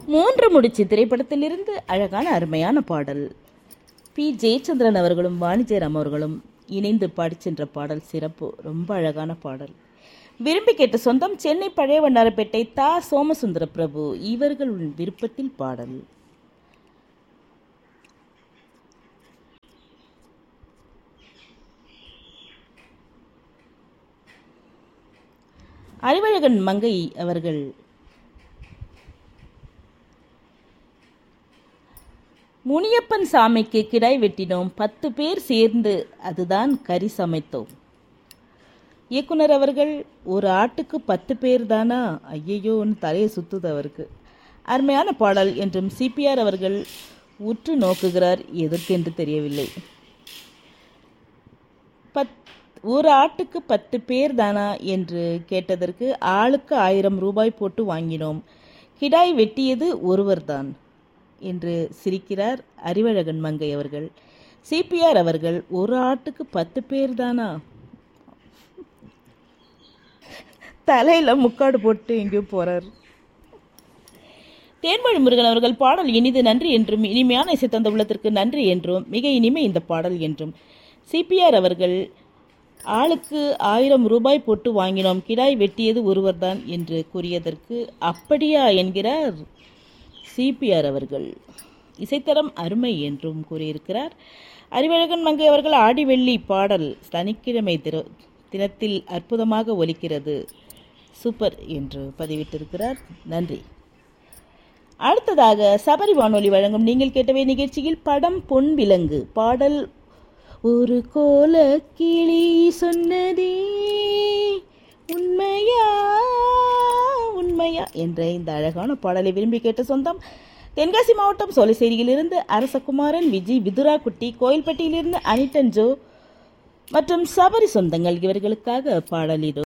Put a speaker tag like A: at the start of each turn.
A: மூன்று முடிச்சு திரைப்படத்திலிருந்து அழகான அருமையான பாடல் பி ஜெயச்சந்திரன் அவர்களும் வாணி ஜெயராம் அவர்களும் இணைந்து பாடிச் சென்ற பாடல் சிறப்பு ரொம்ப அழகான பாடல் விரும்பி கேட்ட சொந்தம் சென்னை பழைய வண்ணாரப்பேட்டை தா சோமசுந்தர பிரபு இவர்கள் விருப்பத்தில் பாடல் அறிவழகன் மங்கை அவர்கள் முனியப்பன் சாமிக்கு கிடாய் வெட்டினோம் பத்து பேர் சேர்ந்து அதுதான் கறி சமைத்தோம் இயக்குனர் அவர்கள் ஒரு ஆட்டுக்கு பத்து பேர் தானா ஐயையோன்னு தலையை சுத்துது அவருக்கு அருமையான பாடல் என்றும் சிபிஆர் அவர்கள் உற்று நோக்குகிறார் எதற்கென்று தெரியவில்லை பத் ஒரு ஆட்டுக்கு பத்து பேர் தானா என்று கேட்டதற்கு ஆளுக்கு ஆயிரம் ரூபாய் போட்டு வாங்கினோம் கிடாய் வெட்டியது ஒருவர்தான் என்று சிரிக்கிறார் அறிவழகன் மங்கை அவர்கள் சிபிஆர் அவர்கள் ஒரு ஆட்டுக்கு பத்து பேர் தானா தலையில முக்காடு போட்டு எங்கேயோ போறார் தேன்மொழி முருகன் அவர்கள் பாடல் இனிது நன்றி என்றும் இனிமையான இசை தந்த உள்ளத்திற்கு நன்றி என்றும் மிக இனிமை இந்த பாடல் என்றும் சிபிஆர் அவர்கள் ஆளுக்கு ஆயிரம் ரூபாய் போட்டு வாங்கினோம் கிடாய் வெட்டியது ஒருவர்தான் என்று கூறியதற்கு அப்படியா என்கிறார் சிபிஆர் அவர்கள் இசைத்தரம் அருமை என்றும் கூறியிருக்கிறார் அறிவழகன் மங்கை அவர்கள் ஆடி வெள்ளி பாடல் சனிக்கிழமை திரு தினத்தில் அற்புதமாக ஒலிக்கிறது சூப்பர் என்று பதிவிட்டிருக்கிறார் நன்றி அடுத்ததாக சபரி வானொலி வழங்கும் நீங்கள் கேட்டவை நிகழ்ச்சியில் படம் பொன் விலங்கு பாடல் ஒரு கோல கிளி சொன்னதே உண்மையா உண்மையா என்ற இந்த அழகான பாடலை விரும்பி கேட்ட சொந்தம் தென்காசி மாவட்டம் சோலைசேரியிலிருந்து அரசகுமாரன் விஜய் விதுரா குட்டி கோயில்பட்டியிலிருந்து அனிட்டன் ஜோ மற்றும் சபரி சொந்தங்கள் இவர்களுக்காக பாடல் இதோ